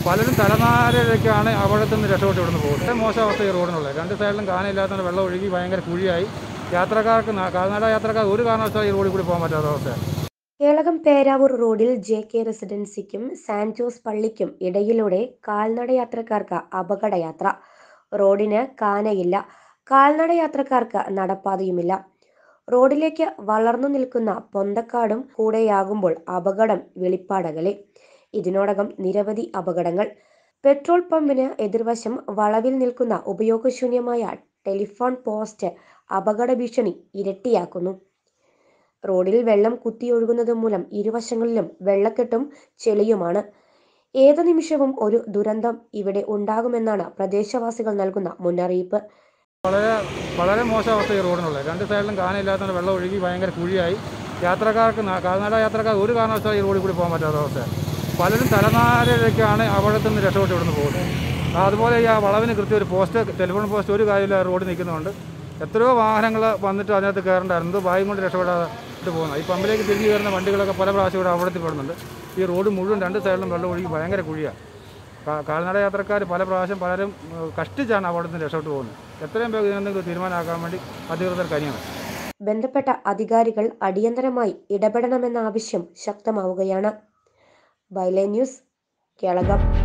പലരും തലനാരിഴയ്ക്കാണ് അപകടത്തിൽ നിന്ന് രക്ഷപ്പെട്ട് ഇവിടുന്ന് പോകുന്നത് വളരെ മോശം അവസ്ഥ ഈ റോഡിനുള്ളത് രണ്ട് സൈഡിലും കാനയില്ലാത്തതുകൊണ്ട് വെള്ളം ഒഴുകി ഭയങ്കര കുഴിയായി യാത്രക്കാർക്ക് ന- കാൽനട യാത്രക്കാർ ഒരു കാരണവശാലും ഈ റോഡിൽ കൂടി പോകാൻ പറ്റാത്ത അവസ്ഥയാണ് കേളകം പേരാവൂർ റോഡിൽ ജെ കെ റെസിഡൻസിക്കും സാന്റ് ജോസ് പള്ളിക്കും ഇടയിലൂടെ കാൽനട യാത്രക്കാർക്ക് അപകടയാത്ര റോഡിന് കാനയില്ല കാൽനട യാത്രക്കാർക്ക് നടപ്പാതയുമില്ല റോഡിലേക്ക് വളർന്നു നിൽക്കുന്ന പൊന്തക്കാടും കൂടെയാകുമ്പോൾ അപകടം വെളിപ്പാടകലെ ഇതിനോടകം നിരവധി അപകടങ്ങൾ പെട്രോൾ പമ്പിന് എതിർവശം വളവിൽ നിൽക്കുന്ന ഉപയോഗശൂന്യമായ ടെലിഫോൺ പോസ്റ്റ് അപകട ഭീഷണി ഇരട്ടിയാക്കുന്നു റോഡിൽ വെള്ളം കുത്തിയൊഴുകുന്നത് മൂലം ഇരുവശങ്ങളിലും വെള്ളക്കെട്ടും ചെളിയുമാണ് ഏതു നിമിഷവും ഒരു ദുരന്തം ഇവിടെ ഉണ്ടാകുമെന്നാണ് പ്രദേശവാസികൾ നൽകുന്ന മുന്നറിയിപ്പ് വളരെ വളരെ മോശം അവസ്ഥ ഈ റോഡിനുള്ളത് രണ്ട് സൈഡിലും കാനയില്ലാത്തതുകൊണ്ട് വെള്ളം ഒഴുകി ഭയങ്കര കുഴിയായി യാത്രക്കാർക്ക് ന- കാൽനട യാത്രക്കാർ ഒരു കാരണവശാലും ഈ റോഡിൽ കൂടി പോകാൻ പറ്റാത്ത അവസ്ഥയാണ് പലരും തലനാരിഴയ്ക്കാണ് അപകടത്തിൽ നിന്ന് രക്ഷപ്പെട്ട് ഇവിടുന്ന് പോകുന്നത് അതുപോലെ ഈ ആ വളവിന് കൃത്യം ഒരു പോസ്റ്റ് ടെലിഫോൺ പോസ്റ്റ് ഒരു കാര്യമില്ല റോഡ് നിൽക്കുന്നുണ്ട് എത്രയോ വാഹനങ്ങൾ വന്നിട്ട് അതിനകത്ത് കയറണ്ടായിരുന്നു ഭാഗ്യം കൊണ്ട് രക്ഷപ്പെടാതെ ഇട്ട് പോകുന്നത് ഈ പമ്പിലേക്ക് തിരിഞ്ഞു കയറുന്ന വണ്ടികളൊക്കെ പല പ്രാവശ്യം ഇവിടെ അപകടത്തിൽ പെടുന്നുണ്ട് ഈ റോഡ് മുഴുവൻ രണ്ട് സൈഡിലും വെള്ളം ഒഴുകി ഭയങ്കര കുഴിയാണ് കാ- കാൽനട യാത്രക്കാർ പല പ്രാവശ്യം പലരും ഏഹ്, കഷ്ടിച്ചാണ് അപകടത്തിൽ നിന്ന് രക്ഷപ്പെട്ടു പോകുന്നത് എത്രയും വേഗം ഇതിനെന്തെങ്കിലും തീരുമാനമാക്കാൻ വേണ്ടി അധികൃതർ കനിയണം ബന്ധപ്പെട്ട അധികാരികൾ അടിയന്തരമായി ഇടപെടണമെന്ന ആവശ്യം ശക്തമാവുകയാണ് ബൈലൈൻ ന്യൂസ് കേളകം